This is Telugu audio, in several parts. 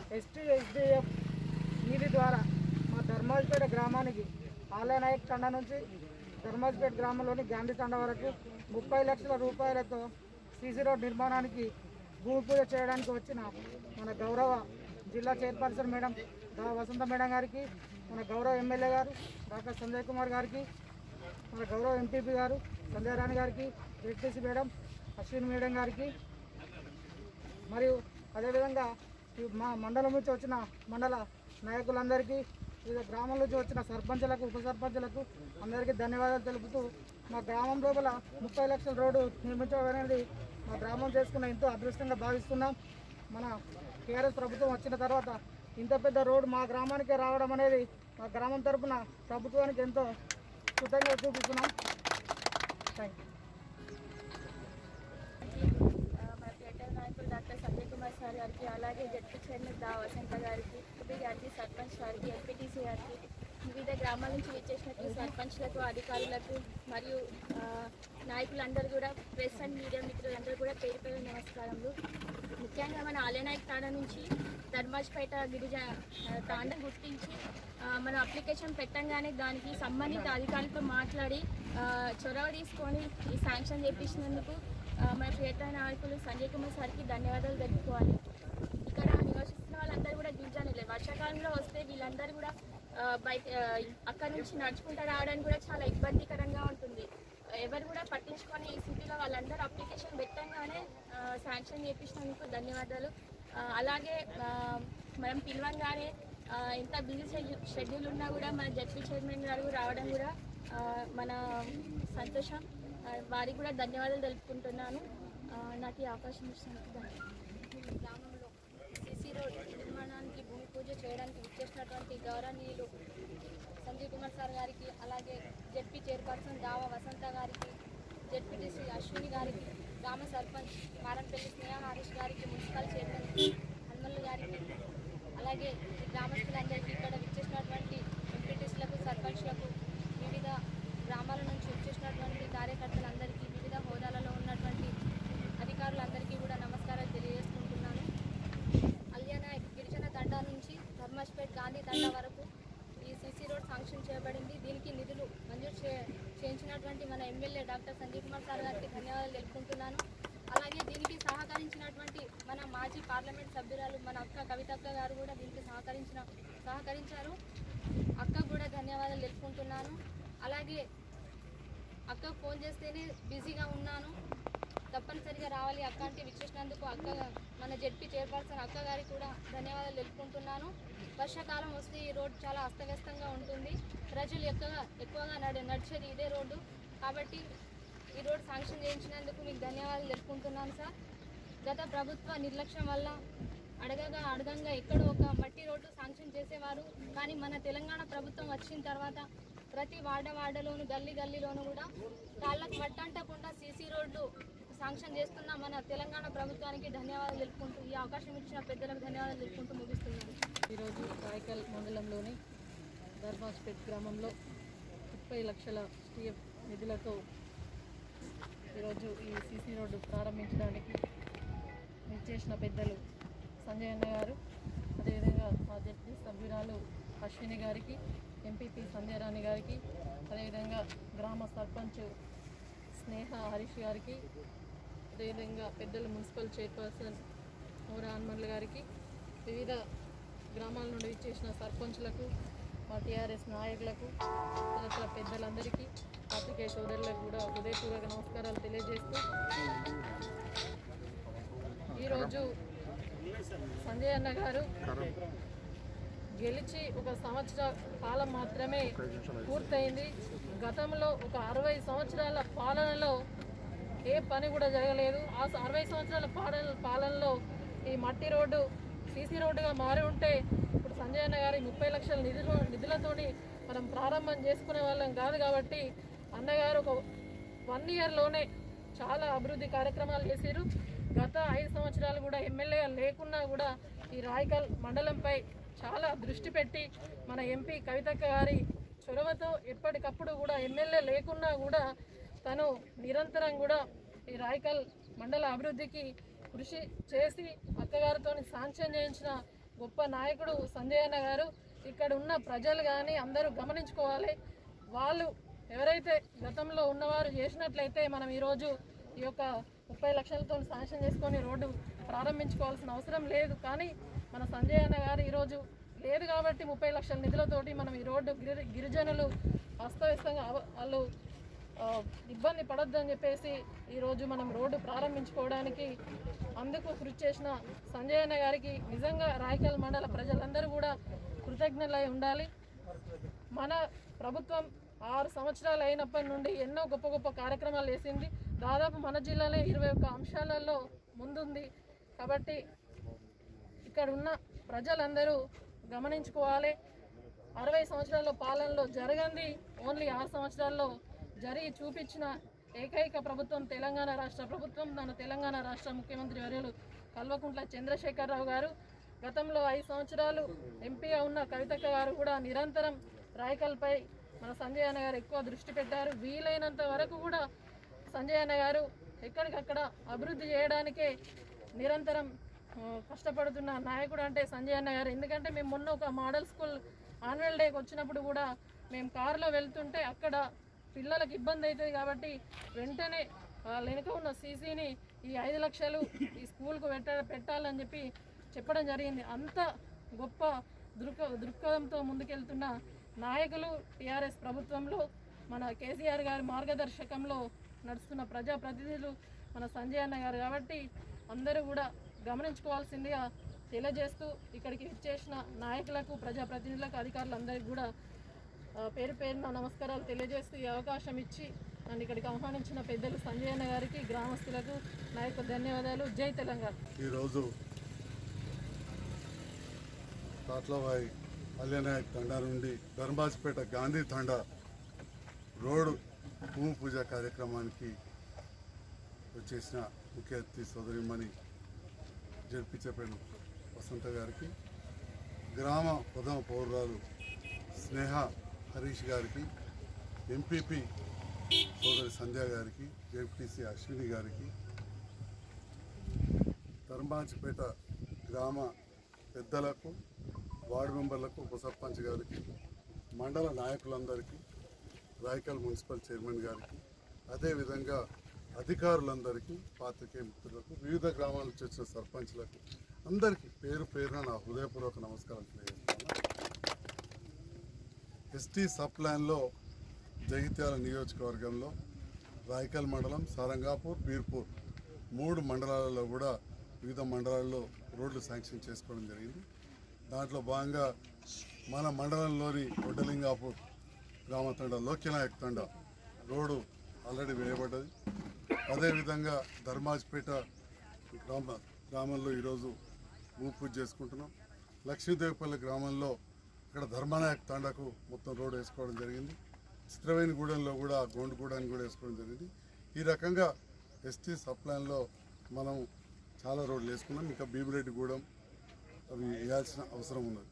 ఎస్టీ ఎస్డిఎఫ్ నిధి ద్వారా మా ధర్మాజ్పేట గ్రామానికి ఆలయనాయక్ తండ నుంచి ధర్మాజ్పేట గ్రామంలోని గాంధీ తండ వరకు ముప్పై లక్షల రూపాయలతో సీసీ రోడ్ నిర్మాణానికి భూమి పూజ చేయడానికి వచ్చిన మన గౌరవ జిల్లా చైర్పర్సన్ మేడం దా వసంత మేడం గారికి మన గౌరవ ఎమ్మెల్యే గారు డాక్టర్ సంజయ్ కుమార్ గారికి మన గౌరవ ఎంపీపీ గారు సంజయ్ రాణి గారికి జెడ్టీసీ మేడం అశ్విన్ మేడం గారికి మరియు అదేవిధంగా ఈ మా మండలం నుంచి వచ్చిన మండల నాయకులందరికీ వివిధ గ్రామం నుంచి వచ్చిన సర్పంచులకు ఉప సర్పంచులకు అందరికీ ధన్యవాదాలు తెలుపుతూ మా గ్రామం లోపల ముప్పై లక్షల రోడ్డు నిర్మించడం అనేది మా గ్రామం చేసుకున్న ఎంతో అదృష్టంగా భావిస్తున్నాం మన టీఆర్ఎస్ ప్రభుత్వం వచ్చిన తర్వాత ఇంత పెద్ద రోడ్డు మా గ్రామానికే రావడం అనేది మా గ్రామం తరపున ప్రభుత్వానికి ఎంతో కృతజ్ఞత చూపిస్తున్నాం థ్యాంక్ యూ మన ప్లేటర్ నాయకులు డాక్టర్ సంజయ్ కుమార్ సార్ గారికి అలాగే జడ్పీ చైర్మన్ దా వసంత గారికి ఎంపీ గారికి సర్పంచ్ గారికి ఎంపీటీసీ గారికి వివిధ గ్రామాల నుంచి విచ్చేసినట్టు సర్పంచ్లకు అధికారులకు మరియు ఆ, నాయకులందరూ కూడా ప్రెస్ అండ్ మీడియా మిత్రులందరూ కూడా పేరు పేరు నమస్కారములు ముఖ్యంగా మన ఆలయనాయక్ తాండ నుంచి ధర్మాజ్పేట గిరిజ ఆ, తాండ గుర్తించి ఆ, మనం అప్లికేషన్ పెట్టంగానే దానికి సంబంధిత అధికారులతో మాట్లాడి ఆ, చొరవ తీసుకొని ఈ శాంక్షన్ చేపించినందుకు ఆ, మన ప్రియత నాయకులు సంజయ్ కుమార్ సార్కి ధన్యవాదాలు తెలుపుకోవాలి ఇక్కడ నివసిస్తున్న వాళ్ళందరూ కూడా గిరిజనులే వర్షాకాలంలో వస్తే వీళ్ళందరూ కూడా ఆ, బయట ఆ, అక్కడ నుంచి నడుచుకుంటూ రావడానికి కూడా చాలా ఇబ్బందికరంగా ఉంటుంది ఎవరు కూడా పట్టించుకొని ఈ సిటీలో వాళ్ళందరూ అప్లికేషన్ పెట్టంగానే ఆ, శాంక్షన్ చేపించినందుకు ధన్యవాదాలు ఆ, అలాగే ఆ, మనం పిలవంగానే ఆ, ఎంత బిజీ షెడ్యూల్ షెడ్యూల్ ఉన్నా కూడా మన జడ్పీ చైర్మన్ గారు రావడం కూడా ఆ, మన సంతోషం ఆ, వారికి కూడా ధన్యవాదాలు తెలుపుకుంటున్నాను ఆ, నాకు ఈ అవకాశం ఇచ్చినందుకు ధన్యవాదాలు గ్రామంలో సిసి రోడ్ నిర్మాణానికి భూమి పూజ చేయడానికి విచ్చేసినటువంటి గౌరవనీయులు సంజీవ్ కుమార్ సార్ గారికి అలాగే జెడ్పీ చైర్పర్సన్ దావా వసంత గారికి జెడ్పీటీసీ అశ్విని గారికి గ్రామ సర్పంచ్ కారంపల్లి స్నేహ హరీష్ గారికి మున్సిపల్ చైర్మన్ హనుమల్లు గారికి అలాగే ఈ గ్రామస్తులందరికీ ఇక్కడ విచ్చేసినటువంటి ఎంపీటీసీలకు సర్పంచ్లకు వివిధ గ్రామాల నుంచి వచ్చేసినటువంటి కార్యకర్తలందరికీ వివిధ హోదాలలో ఉన్నటువంటి అధికారులందరికీ కూడా నమస్కారాలు తెలియజేసుకుంటున్నాను అల్యానాయక్ గిరిజన తండా నుంచి ధర్మాజ్పేట్ గాంధీ తండా వరకు ఈ సిసి రోడ్ శాంక్షన్ చేయబడింది దీనికి నిధులు మంజూరు చే చేయించినటువంటి మన MLA doctor Sanjay Kumar sir గారికి ధన్యవాదాలు తెలుపుకుంటున్నాను అలాగే దీనికి సహకరించినటువంటి మన మాజీ పార్లమెంట్ సభ్యురాలు మన అక్క కవితక్క గారు కూడా దీనికి సహకరించిన సహకరించారు అక్కకు కూడా ధన్యవాదాలు తెలుపుకుంటున్నాను అలాగే అక్కకు ఫోన్ చేస్తేనే బిజీగా ఉన్నాను తప్పనిసరిగా రావాలి అక్క అంటే విచ్చేసినందుకు అక్క మన జెడ్పీ చైర్పర్సన్ అక్క గారికి కూడా ధన్యవాదాలు తెలుపుకుంటున్నాను వర్షాకాలం వస్తే ఈ రోడ్ చాలా అస్తవ్యస్తంగా ఉంటుంది ప్రజలు ఎక్కువగా ఎక్కువగా నడి నడిచేది ఇదే రోడ్డు కాబట్టి ఈ రోడ్ శాంక్షన్ చేయించినందుకు మీకు ధన్యవాదాలు తెలుపుకుంటున్నాను సార్ గత ప్రభుత్వ నిర్లక్ష్యం వల్ల అడగగా అడగంగా ఎక్కడో ఒక మట్టి రోడ్డు శాంక్షన్ చేసేవారు కానీ మన తెలంగాణ ప్రభుత్వం వచ్చిన తర్వాత ప్రతి వాడ వాడలోను గల్లీ గల్లీలోను కూడా కాళ్ళకు మట్టంటకుండా సీసీ రోడ్లు శాంక్షన్ చేస్తున్న మన తెలంగాణ ప్రభుత్వానికి ధన్యవాదాలు తెలుపుకుంటూ ఈ అవకాశం ఇచ్చిన పెద్దలకు ధన్యవాదాలు తెలుపుకుంటూ ముగిస్తున్నాను ఈరోజు రాయకల్ మండలంలోని ధర్మాస్పేట్ గ్రామంలో ముప్పై లక్షల స్టీఎఫ్ నిధులతో ఈరోజు ఈ సీసీ రోడ్డు ప్రారంభించడానికి చేసిన పెద్దలు సంజయ్ అన్న గారు అదేవిధంగా మా జడ్పీ సభ్యురాలు అశ్విని గారికి ఎంపీపీ సంధ్య రాణి గారికి అదేవిధంగా గ్రామ సర్పంచ్ స్నేహ హరీష్ గారికి అదేవిధంగా పెద్దలు మున్సిపల్ చైర్పర్సన్ మోరా హనుమన్ల గారికి వివిధ గ్రామాల నుండి ఇచ్చేసిన సర్పంచ్లకు మా టీఆర్ఎస్ నాయకులకు తదితర పెద్దలందరికీ పాత్రికేయ సోదరులకు కూడా హృదయపూర్వక నమస్కారాలు తెలియజేస్తూ ఈరోజు సంజయ్ అన్న గారు గెలిచి ఒక సంవత్సర కాలం మాత్రమే పూర్తయింది గతంలో ఒక అరవై సంవత్సరాల పాలనలో ఏ పని కూడా జరగలేదు ఆ స- అరవై సంవత్సరాల పాలన పాలనలో ఈ మట్టి రోడ్డు సీసీ రోడ్డుగా మారి ఉంటే ఇప్పుడు సంజయ్ అన్న గారి ముప్పై లక్షల నిధులు నిధులతోని మనం ప్రారంభం చేసుకునే వాళ్ళం కాదు కాబట్టి అన్నగారు ఒక వన్ ఇయర్లోనే చాలా అభివృద్ధి కార్యక్రమాలు చేశారు గత ఐదు సంవత్సరాలు కూడా ఎమ్మెల్యే లేకున్నా కూడా ఈ రాయకల్ మండలంపై చాలా దృష్టి పెట్టి మన ఎంపీ కవితక్క గారి చొరవతో ఎప్పటికప్పుడు కూడా ఎమ్మెల్యే లేకున్నా కూడా తను నిరంతరం కూడా ఈ రాయకల్ మండల అభివృద్ధికి కృషి చేసి అక్కగారితో శాంక్షన్ చేయించిన గొప్ప నాయకుడు సంజయ్ అన్న గారు ఇక్కడ ఉన్న ప్రజలు కానీ అందరూ గమనించుకోవాలి వాళ్ళు ఎవరైతే గతంలో ఉన్నవారు చేసినట్లయితే మనం ఈరోజు ఈ యొక్క ముప్పై లక్షలతో శాంక్షన్ చేసుకొని రోడ్డు ప్రారంభించుకోవాల్సిన అవసరం లేదు కానీ మన సంజయ్ అన్న గారు ఈరోజు లేదు కాబట్టి ముప్పై లక్షల నిధులతోటి మనం ఈ రోడ్డు గిరి గిరిజనులు అస్తవ్యస్తంగా అవ- వాళ్ళు ఆ, ఇబ్బంది పడొద్దని చెప్పేసి ఈరోజు మనం రోడ్డు ప్రారంభించుకోవడానికి అందుకు కృషి చేసిన సంజయ్ అన్న గారికి నిజంగా రాయకల్ మండల ప్రజలందరూ కూడా కృతజ్ఞులై ఉండాలి మన ప్రభుత్వం ఆరు సంవత్సరాలు అయినప్పటి నుండి ఎన్నో గొప్ప గొప్ప కార్యక్రమాలు వేసింది దాదాపు మన జిల్లాలో ఇరవై ఒక్క అంశాలలో ముందుంది కాబట్టి ఇక్కడ ఉన్న ప్రజలందరూ గమనించుకోవాలి అరవై సంవత్సరాల పాలనలో జరగంది ఓన్లీ ఆరు సంవత్సరాల్లో జరిగి చూపించిన ఏకైక ప్రభుత్వం తెలంగాణ రాష్ట్ర ప్రభుత్వం మన తెలంగాణ రాష్ట్ర ముఖ్యమంత్రి వర్యులు కల్వకుంట్ల చంద్రశేఖరరావు గారు గతంలో ఐదు సంవత్సరాలు ఎంపీగా ఉన్న కవితక్క గారు కూడా నిరంతరం రాయకల్పై మన సంజయ్ అన్న గారు ఎక్కువ దృష్టి పెట్టారు వీలైనంత వరకు కూడా సంజయ్ అన్న గారు ఎక్కడికక్కడ అభివృద్ధి చేయడానికే నిరంతరం ఆ, కష్టపడుతున్న నాయకుడు అంటే సంజయ్ అన్న గారు ఎందుకంటే మేము మొన్న ఒక మోడల్ స్కూల్ ఆన్యువల్ డేకి వచ్చినప్పుడు కూడా మేము కారులో వెళ్తుంటే అక్కడ పిల్లలకు ఇబ్బంది అవుతుంది కాబట్టి వెంటనే వాళ్ళ వెనుక ఉన్న సీసీని ఈ ఐదు లక్షలు ఈ స్కూల్కు పెట్ట పెట్టాలని చెప్పి చెప్పడం జరిగింది అంత గొప్ప దృక్ దృక్పథంతో ముందుకెళ్తున్న నాయకులు టీఆర్ఎస్ ప్రభుత్వంలో మన కేసీఆర్ గారి మార్గదర్శకంలో నడుస్తున్న ప్రజాప్రతినిధులు మన సంజయ్ అన్న గారు కాబట్టి అందరూ కూడా గమనించుకోవాల్సిందిగా తెలియజేస్తూ ఇక్కడికి ఇచ్చేసిన నాయకులకు ప్రజాప్రతినిధులకు అధికారులందరికీ కూడా ఆ, పేరు పేరున నమస్కారాలు తెలియజేస్తూ ఈ అవకాశం ఇచ్చి నన్ను ఇక్కడికి ఆహ్వానించిన పెద్దలు సంజయ్ అన్న గారికి గ్రామస్తులకు నా యొక్క ధన్యవాదాలు జై తెలంగాణ ఈరోజు తాట్లవాయి అల్యనాయక్ తండా నుండి ధర్మాజ్పేట గాంధీ తండా రోడ్డు భూమి పూజ కార్యక్రమానికి వచ్చేసిన ముఖ్య అతిథి సోదరిమణి జడ్పించేపేట వసంత గారికి గ్రామ ప్రథమ పౌరురాలు స్నేహ హరీష్ గారికి ఎంపీపీ సోదరి సంధ్య గారికి జెడ్పీసీ అశ్విని గారికి ధర్మాజిపేట గ్రామ పెద్దలకు వార్డు మెంబర్లకు ఉప సర్పంచ్ గారికి మండల నాయకులందరికీ రాయకల్ మున్సిపల్ చైర్మన్ గారికి అదేవిధంగా అధికారులందరికీ పాత్రికేయ మిత్రులకు వివిధ గ్రామాల నుంచి వచ్చిన సర్పంచ్లకు అందరికీ పేరు పేరున నా హృదయపూర్వక నమస్కారం తెలియజేస్తున్నాను ఎస్టీ సబ్ ప్లాన్లో జగిత్యాల నియోజకవర్గంలో రాయకల్ మండలం సారంగాపూర్ బీర్పూర్ మూడు మండలాలలో కూడా వివిధ మండలాల్లో రోడ్లు శాంక్షన్ చేసుకోవడం జరిగింది దాంట్లో భాగంగా మన మండలంలోని ఒడ్డలింగాపూర్ గ్రామ తండ లోక్యనాయక్ తండ రోడ్డు ఆల్రెడీ వేయబడ్డది అదేవిధంగా ధర్మాజ్పేట గ్రామ గ్రామంలో ఈరోజు భూ పూజ చేసుకుంటున్నాం లక్ష్మీదేవిపల్లి గ్రామంలో ఇక్కడ ధర్మనాయక్ తాండాకు మొత్తం రోడ్ వేసుకోవడం జరిగింది చిత్రవేణిగూడెంలో కూడా గోండుగూడెని కూడా వేసుకోవడం జరిగింది ఈ రకంగా ఎస్టీ సప్లైన్లో మనం చాలా రోడ్లు వేసుకున్నాం ఇంకా భీమిరెడ్డిగూడెం అవి వేయాల్సిన అవసరం ఉన్నది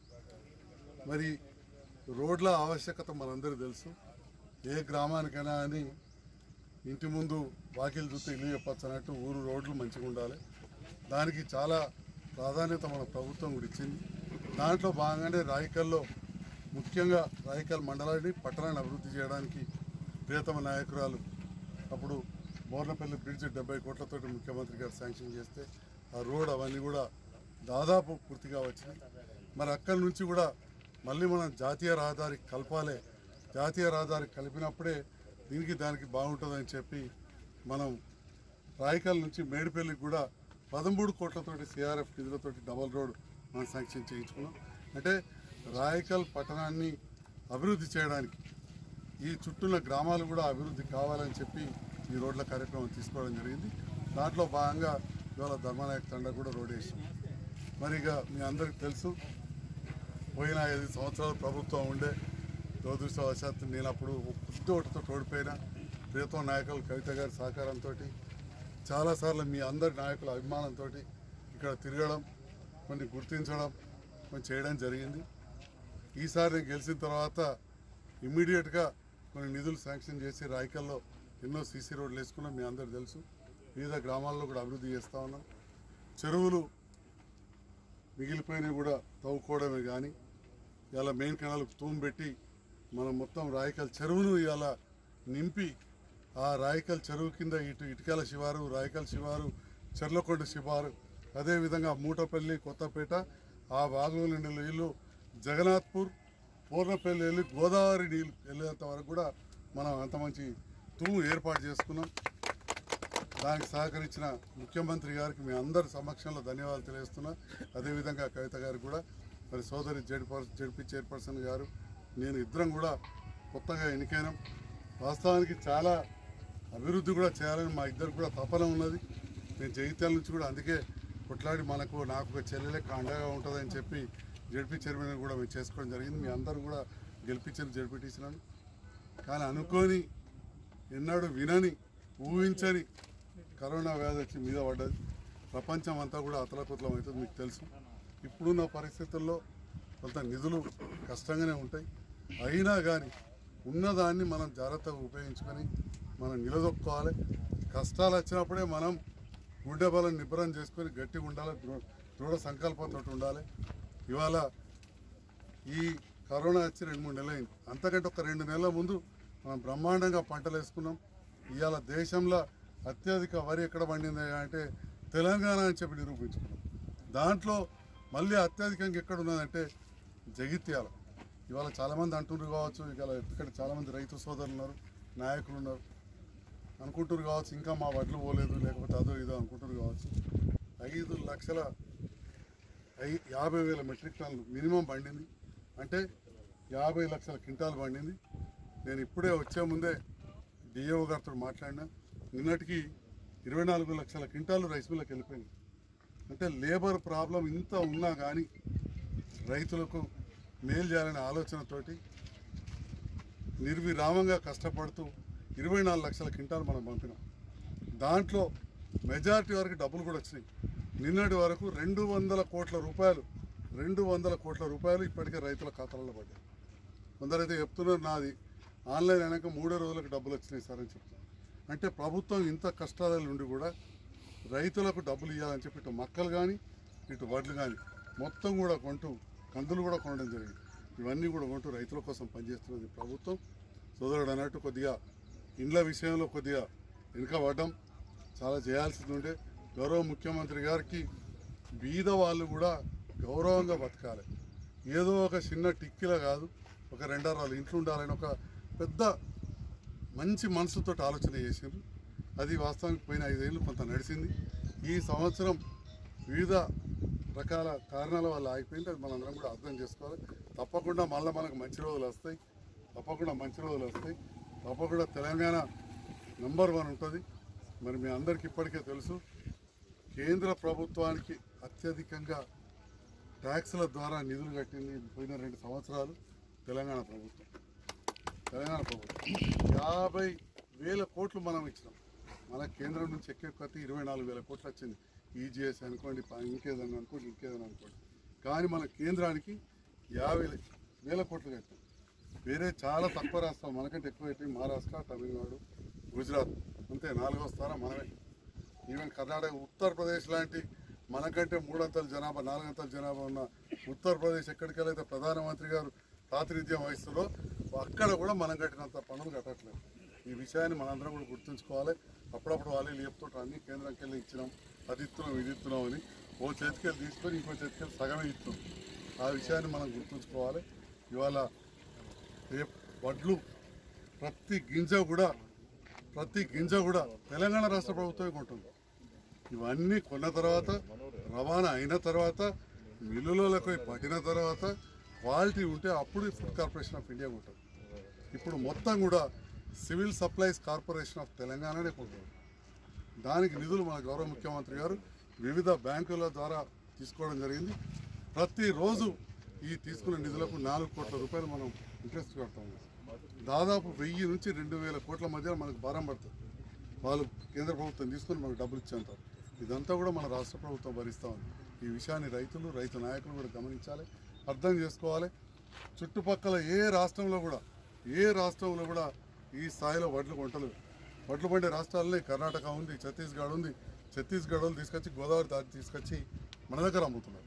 మరి రోడ్ల ఆవశ్యకత మనందరికీ తెలుసు ఏ గ్రామానికైనా అని ఇంటి ముందు వాకిలు చూస్తే ఇల్లు చెప్పచ్చు అన్నట్టు ఊరు రోడ్లు మంచిగా ఉండాలి దానికి చాలా ప్రాధాన్యత మన ప్రభుత్వం కూడా ఇచ్చింది దాంట్లో భాగంగానే రాయకల్లో ముఖ్యంగా రాయకల్ మండలాన్ని పట్టణాన్ని అభివృద్ధి చేయడానికి ప్రియతమ నాయకురాలు అప్పుడు బోర్నపల్లి బ్రిడ్జ్ డెబ్బై కోట్లతోటి ముఖ్యమంత్రి గారు శాంక్షన్ చేస్తే ఆ రోడ్ అవన్నీ కూడా దాదాపు పూర్తిగా వచ్చినాయి మరి అక్కడి నుంచి కూడా మళ్ళీ మనం జాతీయ రహదారి కలపాలి జాతీయ రహదారి కలిపినప్పుడే దీనికి దానికి బాగుంటుందని చెప్పి మనం రాయకల్ నుంచి మేడిపల్లికి కూడా పదమూడు కోట్లతోటి సిఆర్ఎఫ్ నిధులతోటి డబల్ రోడ్ మనం శాంక్షన్ చేయించుకున్నాం అంటే రాయకల్ పట్టణాన్ని అభివృద్ధి చేయడానికి ఈ చుట్టూన్న గ్రామాలు కూడా అభివృద్ధి కావాలని చెప్పి ఈ రోడ్ల కార్యక్రమం తీసుకోవడం జరిగింది దాంట్లో భాగంగా ఇవాళ ధర్మనాయక్ తండ కూడా రోడ్ వేసాం మరి ఇక మీ అందరికి తెలుసు పోయిన ఐదు సంవత్సరాలు ప్రభుత్వం ఉండే దురదృష్టవశాత్తు నేను అప్పుడు పుట్టి ఒకటితో ఓడిపోయిన ప్రియతమ నాయకులు కవిత గారి సహకారంతో చాలాసార్లు మీ అందరి నాయకుల అభిమానంతో ఇక్కడ తిరగడం కొన్ని గుర్తించడం కొన్ని చేయడం జరిగింది ఈసారి నేను గెలిచిన తర్వాత ఇమ్మీడియట్గా కొన్ని నిధులు శాంక్షన్ చేసి రాయకల్లో ఎన్నో సీసీ రోడ్లు వేసుకున్నాం మీ అందరు తెలుసు వివిధ గ్రామాల్లో కూడా అభివృద్ధి చేస్తూ ఉన్నాం చెరువులు మిగిలిపోయినవి కూడా తవ్వుకోవడమే కానీ ఇలా మెయిన్ కెనాల్కి తూము పెట్టి మనం మొత్తం రాయకల్ చెరువును ఇలా నింపి ఆ రాయకల్ చెరువు కింద ఇటు ఇటుకల శివారు రాయకల్ శివారు చెర్లకొండ శివారు అదేవిధంగా మూటపల్లి కొత్తపేట ఆ వాగుల నుండి నీళ్ళు జగన్నాథ్పూర్ పూర్ణపల్లి వెళ్ళి గోదావరి నీళ్ళు వెళ్ళేంత వరకు కూడా మనం అంత మంచి తూము ఏర్పాటు చేసుకున్నాం దానికి సహకరించిన ముఖ్యమంత్రి గారికి మీ అందరి సమక్షంలో ధన్యవాదాలు తెలియజేస్తున్నా అదేవిధంగా కవిత గారికి కూడా మరి సోదరి జడ్పీ జడ్పీ చైర్పర్సన్ గారు నేను ఇద్దరం కూడా కొత్తగా ఎన్నికైనాం వాస్తవానికి చాలా అభివృద్ధి కూడా చేయాలని మా ఇద్దరు కూడా తపన ఉన్నది నేను జగిత్యాల నుంచి కూడా అందుకే కొట్లాడి మనకు నాకు ఒక చెల్లెలే అండగా ఉంటుందని చెప్పి జడ్పీ చైర్మన్ కూడా మేము చేసుకోవడం జరిగింది మీ అందరూ కూడా గెలిపించారు జడ్పీటీసీలను కానీ అనుకోని ఎన్నడూ వినని ఊహించని కరోనా వ్యాధి వచ్చి మీద పడ్డది ప్రపంచం అంతా కూడా అతలకుతలం అవుతుంది మీకు తెలుసు ఇప్పుడున్న పరిస్థితుల్లో కొంత నిధులు కష్టంగానే ఉంటాయి అయినా కానీ ఉన్నదాన్ని మనం జాగ్రత్తగా ఉపయోగించుకొని మనం నిలదొక్కోవాలి కష్టాలు వచ్చినప్పుడే మనం గుండె బలం నిబ్బరం చేసుకొని గట్టిగా ఉండాలి దృ- దృఢ సంకల్పంతో ఉండాలి ఇవాళ ఈ కరోనా వచ్చి రెండు మూడు నెలలు అయింది అంతకంటే ఒక రెండు నెలల ముందు మనం బ్రహ్మాండంగా పంటలు వేసుకున్నాం ఇవాళ దేశంలో అత్యధిక వరి ఎక్కడ పండింది అంటే తెలంగాణ అని చెప్పి నిరూపించుకున్నాం దాంట్లో మళ్ళీ అత్యధికంగా ఎక్కడ ఉన్నదంటే జగిత్యాల ఇవాళ చాలామంది అంటున్నారు కావచ్చు ఇవాళ ఇక్కడ చాలామంది రైతు సోదరులు ఉన్నారు నాయకులు ఉన్నారు అనుకుంటారు కావచ్చు ఇంకా మా వడ్లు పోలేదు లేకపోతే అదో ఇదో అనుకుంటారు కావచ్చు ఐదు లక్షల ఐ యాభై వేల మెట్రిక్ టన్నులు మినిమం పండింది అంటే యాభై లక్షల క్వింటాలు పండింది నేను ఇప్పుడే వచ్చే ముందే డిఏఓ గారితో మాట్లాడినా నిన్నటికి ఇరవై నాలుగు లక్షల క్వింటాలు రైస్ మిల్లకు వెళ్ళిపోయింది అంటే లేబర్ ప్రాబ్లం ఇంత ఉన్నా కానీ రైతులకు మేలు చేయాలనే ఆలోచనతోటి నిర్విరామంగా కష్టపడుతూ ఇరవై నాలుగు లక్షల క్వింటాలు మనం పంపినాం దాంట్లో మెజారిటీ వరకు డబ్బులు కూడా వచ్చినాయి నిన్నటి వరకు రెండు వందల కోట్ల రూపాయలు రెండు వందల కోట్ల రూపాయలు ఇప్పటికే రైతుల ఖాతాలలో పడ్డాయి కొందరైతే చెప్తున్నారు నాది ఆన్లైన్ అయినాక మూడో రోజులకు డబ్బులు వచ్చినాయి సార్ అని చెప్తున్నారు అంటే ప్రభుత్వం ఇంత కష్టాల నుండి కూడా రైతులకు డబ్బులు ఇవ్వాలని చెప్పి ఇటు మక్కలు కానీ ఇటు వడ్లు కానీ మొత్తం కూడా కొంటూ కందులు కూడా కొనడం జరిగింది ఇవన్నీ కూడా కొంటూ రైతుల కోసం పనిచేస్తున్నది ప్రభుత్వం సోదరుడు అన్నట్టు కొద్దిగా ఇండ్ల విషయంలో కొద్దిగా వెనుకబడ్డం చాలా చేయాల్సింది ఉండే గౌరవ ముఖ్యమంత్రి గారికి బీద వాళ్ళు కూడా గౌరవంగా బతకాలి ఏదో ఒక చిన్న టిక్కిల కాదు ఒక రెండారాలు ఇంట్లో ఉండాలని ఒక పెద్ద మంచి మనసుతో ఆలోచన చేసిండ్రు అది వాస్తవానికి పోయిన ఐదేళ్ళు కొంత నడిచింది ఈ సంవత్సరం వివిధ రకాల కారణాల వల్ల ఆగిపోయింది అది మనందరం కూడా అర్థం చేసుకోవాలి తప్పకుండా మళ్ళీ మనకు మంచి రోజులు వస్తాయి తప్పకుండా మంచి రోజులు వస్తాయి తప్పకుండా తెలంగాణ నంబర్ వన్ ఉంటుంది మరి మీ అందరికీ ఇప్పటికే తెలుసు కేంద్ర ప్రభుత్వానికి అత్యధికంగా ట్యాక్స్ల ద్వారా నిధులు కట్టింది పోయిన రెండు సంవత్సరాలు తెలంగాణ ప్రభుత్వం తెలంగాణ ప్రభుత్వం యాభై వేల కోట్లు మనం ఇచ్చినాం మన కేంద్రం నుంచి ఎక్కే కొద్ది ఇరవై నాలుగు వేల కోట్లు వచ్చింది ఈజీఎస్ అనుకోండి ప- ఇంకేదన్నా అనుకోండి ఇంకేదన్నా అనుకోండి కానీ మన కేంద్రానికి యాభై వేల కోట్లు కట్టాం వేరే చాలా తక్కువ రాష్ట్రాలు మనకంటే ఎక్కువ పెట్టి మహారాష్ట్ర తమిళనాడు గుజరాత్ అంతే నాలుగో స్థానం మనమే ఈవెన్ కర్ణాటక ఉత్తరప్రదేశ్ లాంటి మనకంటే మూడంతల జనాభా నాలుగంతల జనాభా ఉన్న ఉత్తరప్రదేశ్ ఎక్కడికెళ్ళైతే ప్రధానమంత్రి గారు ప్రాతినిధ్యం వహిస్తారో అక్కడ కూడా మనం కట్టినంత పనులు కట్టట్లేదు ఈ విషయాన్ని మనందరం కూడా గుర్తుంచుకోవాలి అప్పుడప్పుడు వాళ్ళు చెప్తుంటారు అన్ని కేంద్రంకి వెళ్ళి ఇచ్చినాం అది ఇస్తున్నాం ఇది ఇస్తున్నాం అని ఓ చేతికెళ్ళి తీసుకొని ఇంకో చేతికెళ్ళి సగమే ఇస్తున్నాం ఆ విషయాన్ని మనం గుర్తుంచుకోవాలి ఇవాళ రేపు వడ్లు ప్రతి గింజ కూడా ప్రతి గింజ కూడా తెలంగాణ రాష్ట్ర ప్రభుత్వమే కొంటుంది ఇవన్నీ కొన్న తర్వాత రవాణా అయిన తర్వాత మిల్లులకు పోయి పట్టిన తర్వాత క్వాలిటీ ఉంటే అప్పుడు ఫుడ్ కార్పొరేషన్ ఆఫ్ ఇండియా ఉంటుంది ఇప్పుడు మొత్తం కూడా సివిల్ సప్లైస్ కార్పొరేషన్ ఆఫ్ తెలంగాణనే కొంటుంది దానికి నిధులు మన గౌరవ ముఖ్యమంత్రి గారు వివిధ బ్యాంకుల ద్వారా తీసుకోవడం జరిగింది ప్రతిరోజు ఈ తీసుకున్న నిధులకు నాలుగు కోట్ల రూపాయలు మనం ఇంట్రెస్ట్ కడతాం దాదాపు వెయ్యి నుంచి రెండు వేల కోట్ల మధ్య మనకు భారం పడుతుంది వాళ్ళు కేంద్ర ప్రభుత్వం తీసుకొని మనకు డబ్బులు ఇచ్చేంటారు ఇదంతా కూడా మన రాష్ట్ర ప్రభుత్వం భరిస్తూ ఉంది ఈ విషయాన్ని రైతులు రైతు నాయకులు కూడా గమనించాలి అర్థం చేసుకోవాలి చుట్టుపక్కల ఏ రాష్ట్రంలో కూడా ఏ రాష్ట్రంలో కూడా ఈ స్థాయిలో వడ్లు కొంటలు వడ్లు పండే రాష్ట్రాల్లో కర్ణాటక ఉంది ఛత్తీస్గఢ్ ఉంది ఛత్తీస్గఢ్ వాళ్ళు తీసుకొచ్చి గోదావరి దాటి తీసుకొచ్చి మన దగ్గర అమ్ముతున్నారు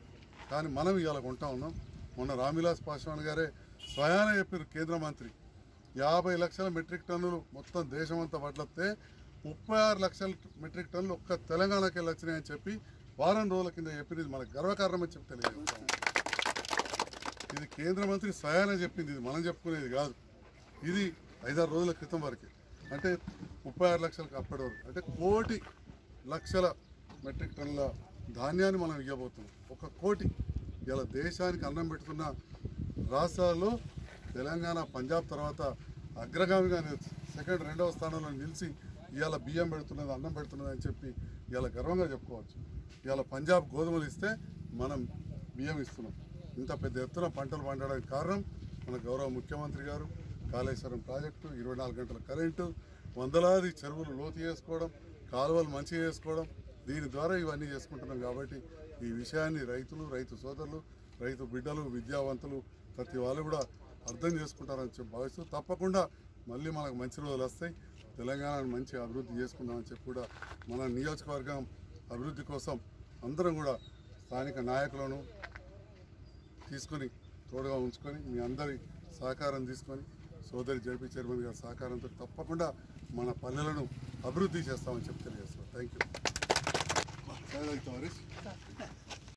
కానీ మనం ఇవాళ కొంటా ఉన్నాం మొన్న రామ్విలాస్ పాస్వాన్ గారే స్వయాన చెప్పారు కేంద్ర మంత్రి యాభై లక్షల మెట్రిక్ టన్నులు మొత్తం దేశమంతా వడ్లొస్తే ముప్పై ఆరు లక్షల మెట్రిక్ టన్నులు ఒక్క తెలంగాణకి వెళ్ళి వచ్చినాయని చెప్పి వారం రోజుల కింద చెప్పింది ఇది మనకు గర్వకారణం అని చెప్పి తెలియజేస్తాం ఇది కేంద్ర మంత్రి స్వయాన చెప్పింది ఇది మనం చెప్పుకునేది కాదు ఇది ఐదారు రోజుల క్రితం వరకే అంటే ముప్పై ఆరు లక్షలకు అప్పటి వరకు అంటే కోటి లక్షల మెట్రిక్ టన్నుల ధాన్యాన్ని మనం ఇవ్వబోతున్నాం ఒక కోటి ఇలా దేశానికి అన్నం పెడుతున్న రాష్ట్రాల్లో తెలంగాణ పంజాబ్ తర్వాత అగ్రగామిగా నిలిచి సెకండ్ రెండవ స్థానంలో నిలిచి ఇవాళ బియ్యం పెడుతున్నది అన్నం పెడుతున్నది అని చెప్పి ఇవాళ గర్వంగా చెప్పుకోవచ్చు ఇవాళ పంజాబ్ గోధుమలు ఇస్తే మనం బియ్యం ఇస్తున్నాం ఇంత పెద్ద ఎత్తున పంటలు పండడానికి కారణం మన గౌరవ ముఖ్యమంత్రి గారు కాళేశ్వరం ప్రాజెక్టు ఇరవై నాలుగు గంటల కరెంటు వందలాది చెరువులు లోతు చేసుకోవడం కాలువలు మంచిగా చేసుకోవడం దీని ద్వారా ఇవన్నీ చేసుకుంటున్నాం కాబట్టి ఈ విషయాన్ని రైతులు రైతు సోదరులు రైతు బిడ్డలు విద్యావంతులు ప్రతి వాళ్ళు కూడా అర్థం చేసుకుంటారని చెప్పి భావిస్తూ తప్పకుండా మళ్ళీ మనకు మంచి రోజులు వస్తాయి తెలంగాణను మంచి అభివృద్ధి చేసుకుందామని చెప్పి కూడా మన నియోజకవర్గం అభివృద్ధి కోసం అందరం కూడా స్థానిక నాయకులను తీసుకొని తోడుగా ఉంచుకొని మీ అందరి సహకారం తీసుకొని సోదరి జడ్పీ చైర్మన్ గారి సహకారంతో తప్పకుండా మన పల్లెలను అభివృద్ధి చేస్తామని చెప్పి తెలియజేస్తాం థ్యాంక్ యూ హరీష్